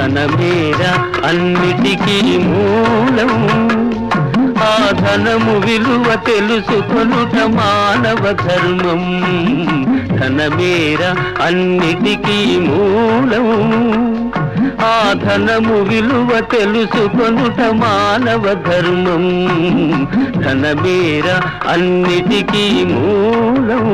ధనమేర అన్నిటికీ మూలం ఆ ధనము విలువ తెలుసుకొనుట మానవ ధర్మం ధనమేర అన్నిటికీ మూలం ఆ ధనము విలువ తెలుసుకొనుట మానవ ధర్మం ధనమేర అన్నిటికీ మూలం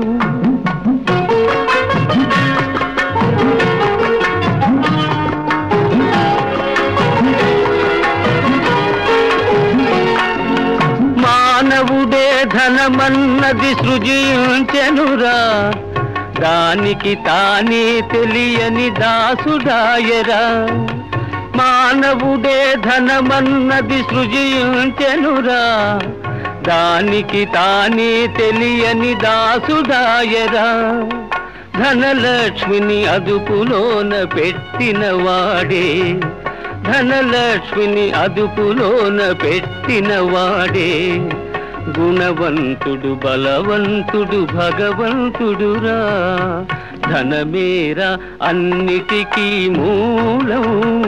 మానవుడే ధనమన్నది సృజించెనురా దానికి తానే తెలియని దాసుడాయరా మానవుడే ధనమన్నది సృజించెనురా దానికి తానే తెలియని దాసుడాయరా ధనలక్ష్మిని అదుపులోన పెట్టిన వాడే ధనలక్ష్మిని అదుపులోన పెట్టిన వాడే గుణవంతుడు బలవంతుడు భగవంతుడురా ధనమేరా అన్నిటికీ మూలం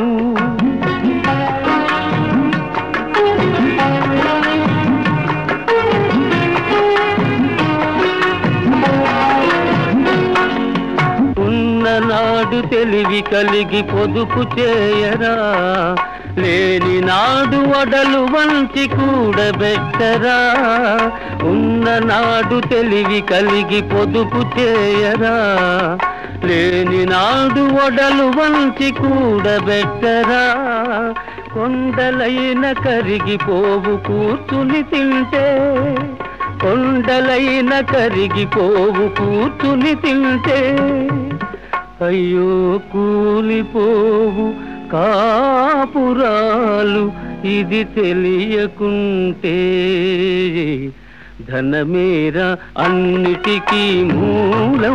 ఉన్ననాడు తెలివి కలిగి పొదుపు చేయరా లేని నాడు వడలు వంచి కూడబెట్టరా ఉన్ననాడు తెలివి కలిగి పొదుపు చేయరా లేని నాడు వడలు వంచి కూడబెట్టరా కొండలైన కరిగిపోవు కూర్చుని తింటే కొండలైన కరిగిపోవు కూర్చుని తింటే అయ్యో కూలిపోవు కాపురాలు ఇది తెలియకుంటే ధనమేరా అన్నిటికీ మూలం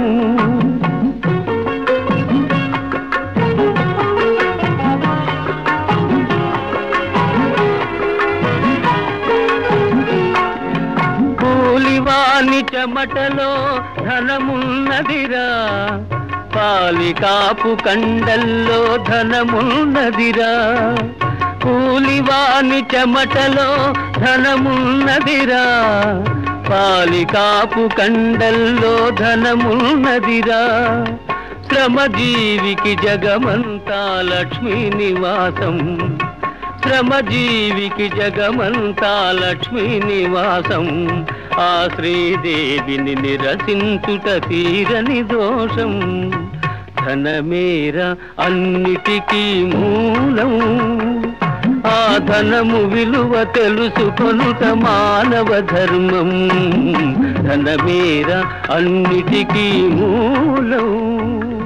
కూలివాని చెమటలో ధనమున్నదిరా పాలికాపు కండల్లో ధనమున్నదిరా కూలివాని చెమటలో ధనమున్నదిరా పాలికాపు కండల్లో ధనమున్నదిరా శ్రమజీవికి జగమంతా లక్ష్మీ నివాసం శ్రమజీవికి జగమంతా లక్ష్మీ నివాసం ఆ శ్రీదేవిని నిరసించుట తీరని దోషం ధనమేర అన్నిటికీ మూలం ఆ ధనము విలువ తెలుసుకొనుట మానవ ధర్మం ధనమేర అన్నిటికీ మూలం